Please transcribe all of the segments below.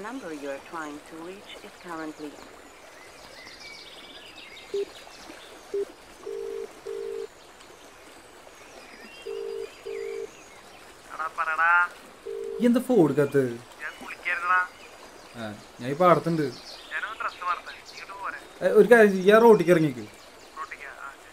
number you are trying to reach is currently എടാ പറടാ ഈ എന്താ ഫോൺ എടുക്കാത്ത ഞാൻ കുളിക്കായിരുന്നടാ ഞാൻ ഈ പാടത്തുണ്ട് ഞാനൊന്ന് ഡ്രസ് മാറട്ടെ ഇങ്ങോട്ട് പോരെ ഏ, ഒരു കാര്യം ചെയ്യ്, ഇയ്യ് ആ റോട്ടിക്ക് ഇറങ്ങിക്ക് റോട്ടിക്ക് ആ ശരി.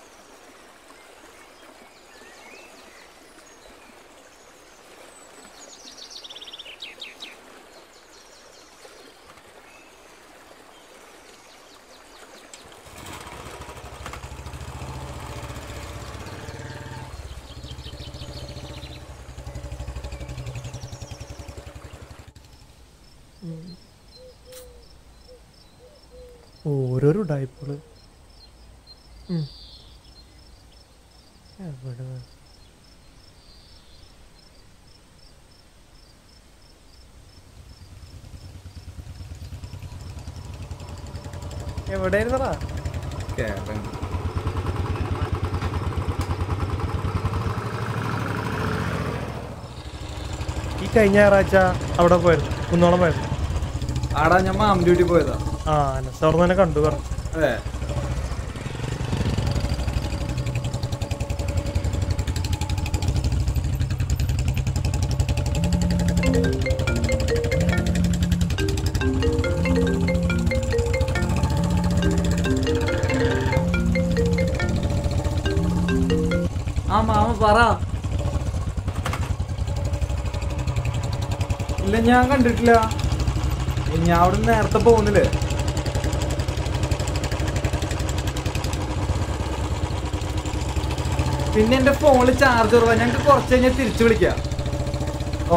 ഓരോരോ ഡയപ്പുകള് എവിടെ എവിടെയായിരുന്നടാ കേറണം ഈ കഴിഞ്ഞ ഞായറാഴ്ച അവിടെ പോയിരുന്നു കുന്നോളം പോയിരുന്നു ആടാ ഞാൻ മാം ഡ്യൂട്ടി പോയതാ ആ അനസ് അവിടെ തന്നെ കണ്ടു പറഞ്ഞു അതെ ആ മാമ പറ ഇല്ല ഞാൻ കണ്ടിട്ടില്ല ഞാൻ അവിടെ നേരത്തെ പോകുന്നില്ലേ പിന്നെ എന്റെ ഫോണിൽ ചാർജ് കുറവാ ഞങ്ങൾക്ക് കുറച്ച് കഴിഞ്ഞാൽ തിരിച്ചു വിളിക്കാം ഓ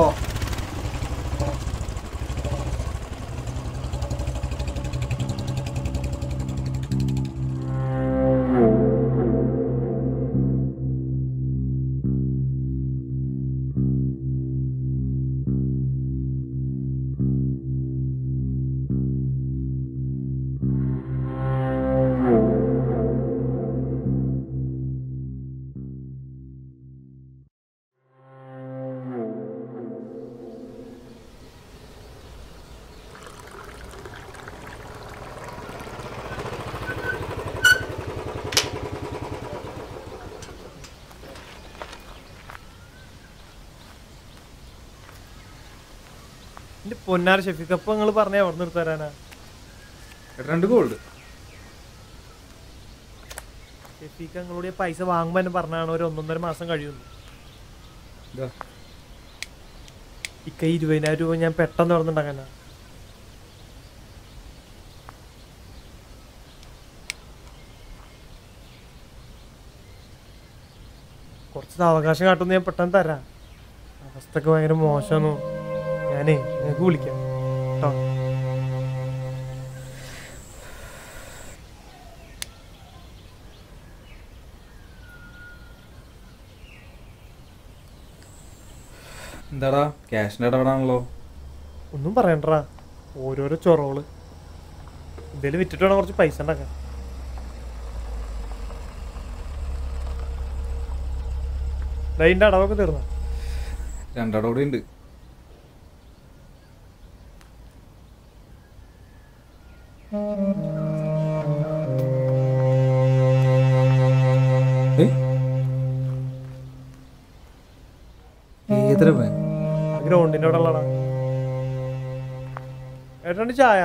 എന്റെ പൊന്നാർ ഷെഫിക്കപ്പ് നിങ്ങൾ പറഞ്ഞ എവിടെ നിർത്തി തരാനാ രണ്ട് ഗോൾഡ് ഷെഫിക്ക് നിങ്ങളോട് ഈ പൈസ വാങ്ങുമ്പോൾ തന്നെ പറഞ്ഞാണ് ഒരു ഒന്നൊന്നര മാസം കഴിയുന്നു ഇക്ക ഇരുപതിനായിരം രൂപ ഞാൻ പെട്ടെന്ന് തുറന്നുണ്ടാക്കാനാ കുറച്ച് അവകാശം കാട്ടുന്ന ഞാൻ പെട്ടെന്ന് തരാം അവസ്ഥക്ക് ഭയങ്കര മോശമാണ് ഞാനേ നിങ്ങൾക്ക് വിളിക്കാം കേട്ടോ എന്താടാ ക്യാഷിന്റെ ഇടപെടാണല്ലോ ഒന്നും പറയണ്ടടാ ഓരോരോ ചൊറകള് എന്തേലും വിറ്റിട്ട് വേണം കുറച്ച് പൈസ ഉണ്ടാക്കാൻ അതിന്റെ അടവൊക്കെ തീർന്ന രണ്ടട കൂടി ഉണ്ട് ഏത്ര പേ ഗ്രൗണ്ടിന്റെ അവിടെ ഉള്ളടാ ഏട്ടാണ്ട് ചായ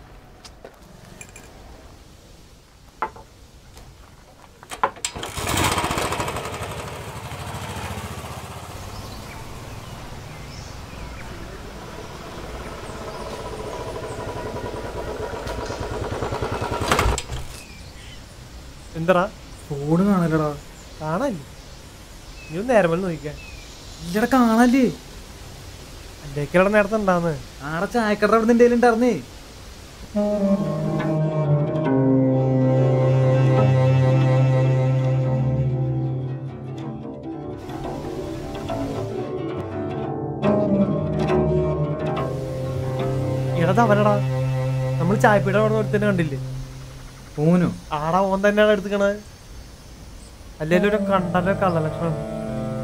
എന്തടാ ഫോണ് കാണലടാ കാണാല്ലേ നീ ഒന്ന് നേരം വന്ന് നോക്കിക്കാൻ ഇല്ലടാ കാണല്ലേ എന്തൊക്കെയാണ് നേരത്തെ ഉണ്ടാന്ന് ആടെ ചായക്കട അവിടെ എന്തേലും ഉണ്ടായിരുന്നേ ഇടത് അവനടാ നമ്മൾ ചായപ്പീട അവിടെ ഒരുത്തന്നെ കണ്ടില്ലേ ഓനോ ആടാ ഓൻ തന്നെയാണ് എടുത്തുക്കണത് അല്ലെങ്കിൽ ഒരു കണ്ടല്ലോ കള്ളലക്ഷണം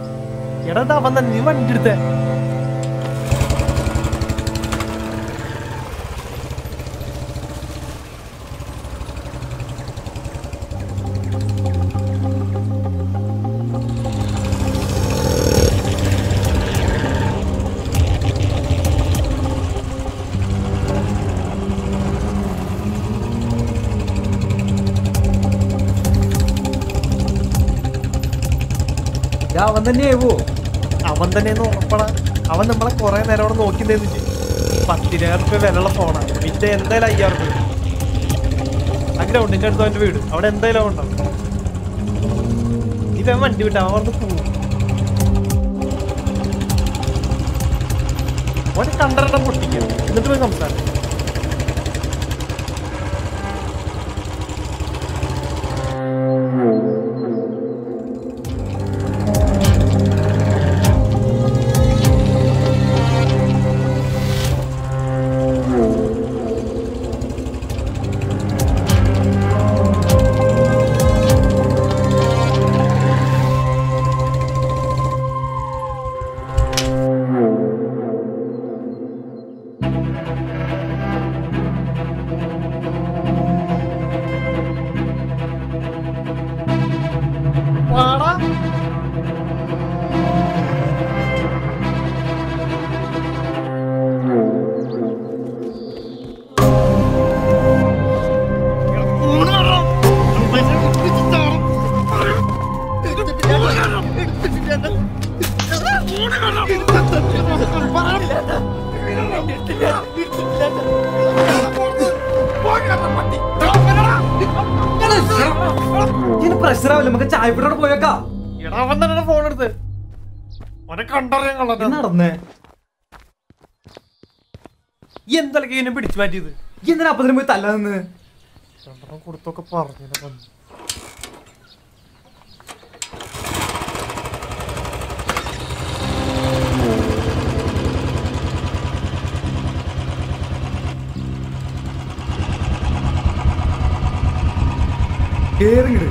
എടാ ഇത് അവൻ തന്നെ നീ വണ്ടി എടുത്തേ എടാ അവൻ തന്നെയാവോ അവൻ തന്നെ ഉറപ്പടാ അവൻ നമ്മളെ കുറെ നേരം അവിടെ നോക്കി നിന്നിട്ട് പത്തിനായിരം റുപ്യ വിലയുള്ള ഫോണാണ് പിന്നെ എന്തായാലും അയ്യായിരം റുപ്യ ആ ഗ്രൗണ്ടിന്റെ അടുത്ത് അവന്റെ വീട് അവിടെ എന്തായാലും അവൻ ഉണ്ടാവും ഇവൻ വണ്ടി വിട്ട അവൻ വന്ന് പോവും ഓനെ കണ്ടറിയണം പൊട്ടിക്കുക എന്നിട്ട് പോയി സംസാരിക്കും വാടാ ഇതിന് പ്രഷർ ആവില്ല നമുക്ക് ചായപ്പിടോടെ പോയേക്കാ എടാ അവൻ തന്നെ ഫോൺ എടുത്ത് ഓനെ കണ്ടറിയാൻ ഇത് കൊള്ളാം നടന്നേ ഈ എന്തൊക്കെ ഇതിനെ പിടിച്ചു മാറ്റിയത് ഈ എന്തിനാ അപ്പത്തിന് പോയി തല്ല നിന്ന് രണ്ടെണ്ണം കൊടുത്തൊക്കെ പറഞ്ഞു കേറിങ്ങട്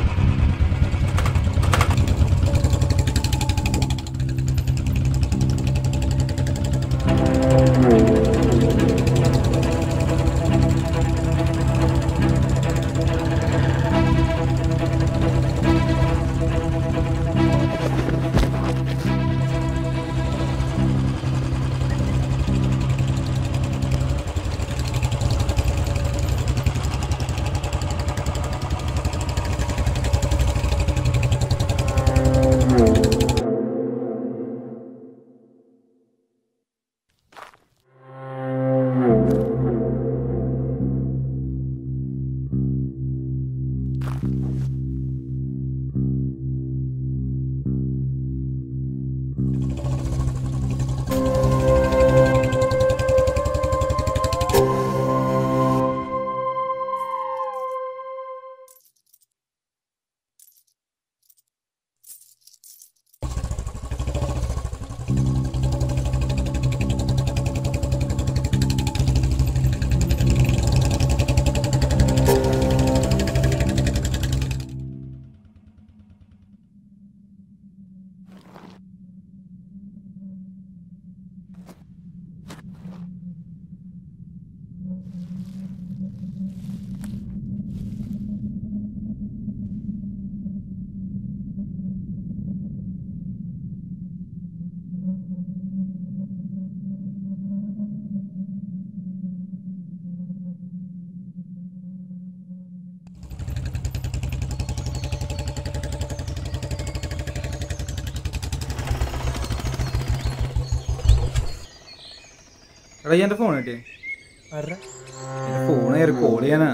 എടാ ഈ എന്റെ ഫോൺ കിട്ടിയേ ആരുടെ എന്റെ ഫോൺ കയറി കോൾ ചെയ്യാനാ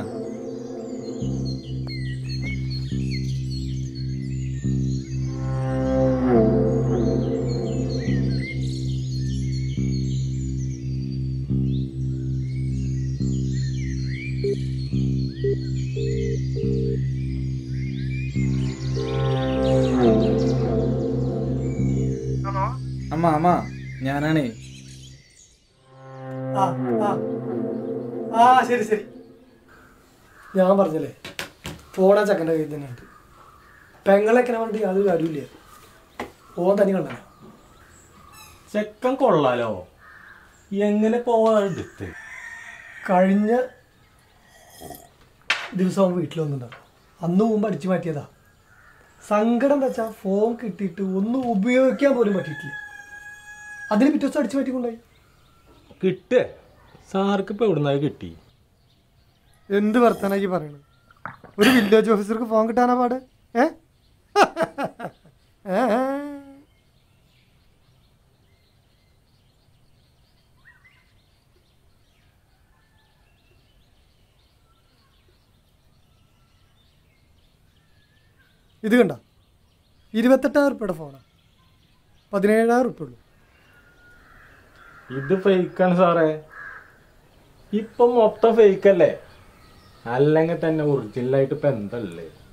ഹലോ അമ്മ അമ്മ ഞാനാണേ ആ ആ ആ ശരി ശരി ഞാൻ പറഞ്ഞല്ലേ ഫോണാ ചക്കൻ്റെ കയ്യിൽ തന്നെ ഉണ്ട് പെങ്ങളൊക്കെ പറഞ്ഞിട്ട് യാതൊരു കാര്യമില്ല ഓൻ തനി കണ്ടന ചെക്കൻ കൊള്ളാലോ എങ്ങനെ പോവാടുത്ത് കഴിഞ്ഞ ദിവസം അവൻ വീട്ടിൽ വന്നിട്ടുണ്ടാവും അന്ന് മുമ്പ് അടിച്ചു മാറ്റിയതാ സങ്കടം എന്താ വെച്ചാൽ ഫോൺ കിട്ടിയിട്ട് ഒന്നും ഉപയോഗിക്കാൻ പോലും പറ്റിയിട്ടില്ല അതിന് പിറ്റേ ദിവസം അടിച്ചു മാറ്റിക്കൊണ്ടായി കിട്ടേ സാർക്ക് ഇപ്പൊ എവിടുന്ന കിട്ടി എന്ത് വർത്തനാക്കി പറയണത് ഒരു വില്ലേജ് ഓഫീസർക്ക് ഫോൺ കിട്ടാനാ പാട് ഏ ഏ? ഇത് കണ്ട ഇരുപത്തെട്ടായിരം ഉറുപ്പ്യയുടെ ഫോണാണ് പതിനേഴായിരം ഉറുപ്പ്യ ഉള്ളൂ ഇത് ഫേക്കാണ് സാറേ ഇപ്പൊ മൊത്തം ഫേക്കല്ലേ അല്ലെങ്കിൽ തന്നെ ഒറിജിനലായിട്ട് ഇപ്പൊ എന്തല്ലേ